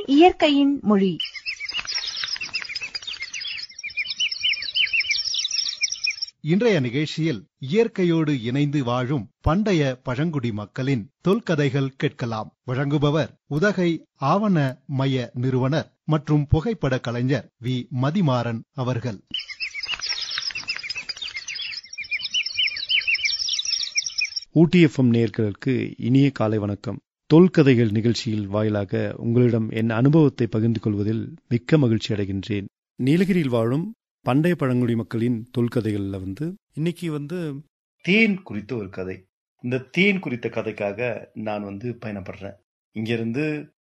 இயற்கையின் மொழி இன்றைய நிகழ்ச்சியில் இயற்கையோடு இணைந்து வாழும் பண்டைய பழங்குடி மக்களின் தொல்கதைகள் கேட்கலாம் வழங்குபவர் உதகை ஆவண மைய நிறுவனர் மற்றும் புகைப்பட கலைஞர் வி மதிமாறன் அவர்கள் ஊட்டி எஃப்எம் நேயர்களுக்கு இனிய காலை வணக்கம் தொல்கதைகள் நிகழ்ச்சியில் வாயிலாக உங்களிடம் என் அனுபவத்தை பகிர்ந்து கொள்வதில் மிக்க மகிழ்ச்சி அடைகின்றேன் நீலகிரியில் வாழும் பண்டைய பழங்குடி மக்களின் தொல்கதைகள்ல வந்து இன்னைக்கு வந்து தேன் குறித்த ஒரு கதை இந்த தேன் குறித்த கதைக்காக நான் வந்து பயணப்படுறேன் இங்கிருந்து